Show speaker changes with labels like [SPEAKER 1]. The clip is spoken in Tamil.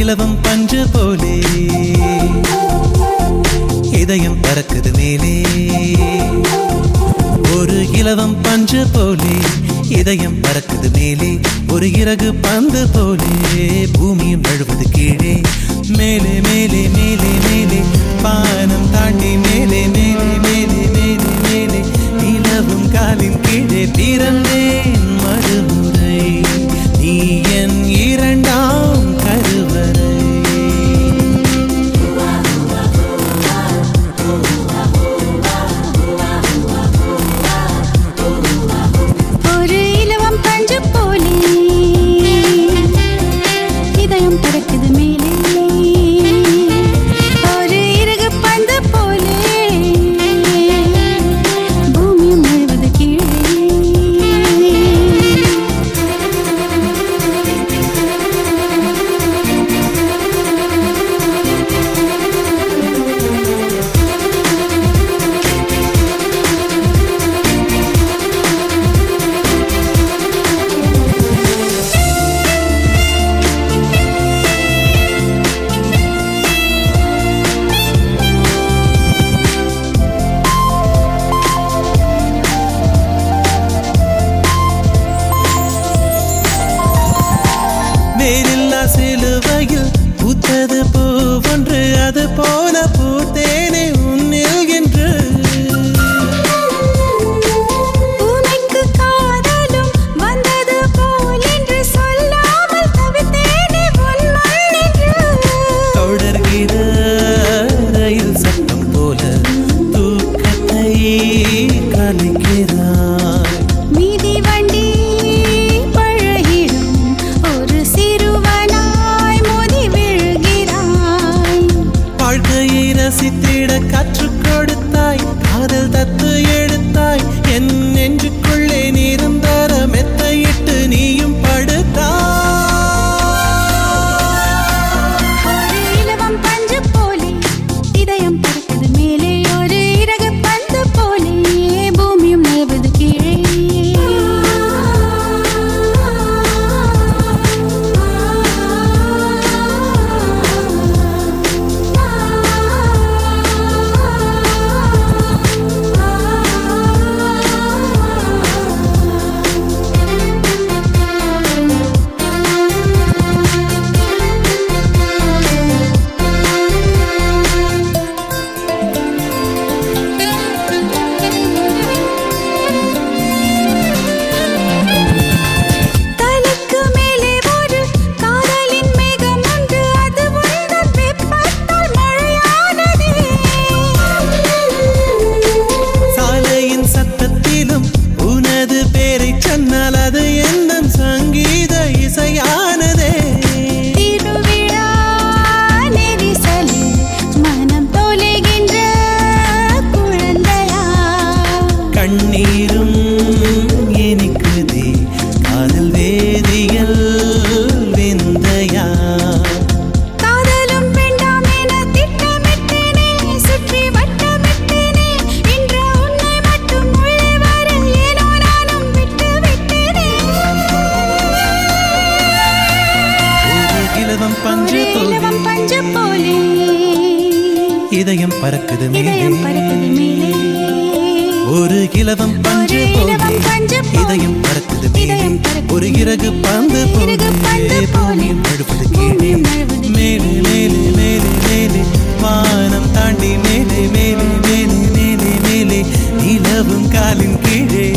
[SPEAKER 1] இலவம் பஞ்சு போலே இதயம் பறக்குது மேலே ஒரு இலவம் பஞ்சு போலே இதயம் பறக்குது மேலே ஒரு இறகு பந்து போலே பூமியும் நழுவது கீழே மேலே மேலே மேலே மேலே பானம் தாண்டி மேலே மேலே மேலே மேலே மேலே நிலவும் காலின் கீழே பிறந்தேன் மறுமுறை நீ என் இரண்டாம் கருவறை
[SPEAKER 2] ஒரு இலவம் பஞ்சு போலே இதயம் பறக்குது மேலே ஒரு இறகு பந்து போலே பூமியும் முழுவது கீழே
[SPEAKER 1] வேறில்லா சிலுவையில் பூத்தது பூவொன்று அது போல பூத்தேனே உன்னில் என்று
[SPEAKER 2] பூனைக்கு காதலும் வந்தது போல் என்று சொல்லாமல் தவித்தேனே உன் மண்ணின்று
[SPEAKER 1] தொடர்கிற ரயில் சத்தம் போல தூக்கத்தை கலைக்கிறாய்
[SPEAKER 2] மீதி வண்டி பழகிடும் ஒரு சிறுவனாய் மோதி விழுகிறாய்
[SPEAKER 1] வாழ்க்கையை ரசித்திட கற்றுக் கொடுத்தாய் காதல் தத்து எடுத்தாய் என் நெஞ்சுக்குள்ளே நிரந்தர மெத்தையிட்டு நீயும் படுத்தாய்
[SPEAKER 2] ஒரு இலவம் பஞ்சு போலே இதயம் பறக்குது மேலே ஒரு இறகு பந்து போலே பூமியும் நழுவது கீழே தலைக்கு மேலே ஒரு காதலின் மேகம் உண்டு அது உந்தன் வெப்பத்தால் மழையானதே
[SPEAKER 1] சாலையின் சத்தத்திலும் உனது பேரைச் சொன்னால் அது எந்த சங்கீத இசையானதே
[SPEAKER 2] திருவிழா நெரிசலில் மனம் தொலைகின்ற குழந்தையா
[SPEAKER 1] கண்ணீரும் இனிக்குதே காதல் வேதியல் விந்தையா
[SPEAKER 2] காதலும் வேண்டாம் என திட்டமிட்டேனே சுற்றி வட்டமிட்டேனே இன்று உன்னை மட்டும் உள்ளே வர ஏனோ நானும் விட்டு விட்டேனே
[SPEAKER 1] ஒரு இலவம் பஞ்சு
[SPEAKER 2] ஒரு இலவம்
[SPEAKER 1] போலே
[SPEAKER 2] பஞ்சு போலே
[SPEAKER 1] இதயம் பறக்குது
[SPEAKER 2] இதயம் பறக்குது
[SPEAKER 1] மேலே
[SPEAKER 2] மேலே
[SPEAKER 1] ஒரு இலவம் பஞ்சு
[SPEAKER 2] ஒரு
[SPEAKER 1] போலே
[SPEAKER 2] இலவம் பஞ்சு போலே
[SPEAKER 1] இதயம் பறக்குது மேலே
[SPEAKER 2] இதயம் பறக்குது
[SPEAKER 1] ஒரு இறகு பந்து
[SPEAKER 2] இறகு
[SPEAKER 1] போலே
[SPEAKER 2] பந்து போலே
[SPEAKER 1] பூமியும் நழுவது கீழே
[SPEAKER 2] பூமியும் நழுவது
[SPEAKER 1] மேலே மேலே மேலே மேலே வானம் தாண்டி மேலே மேலே மேலே மேலே மேலே நிலவும் காலின் கீழே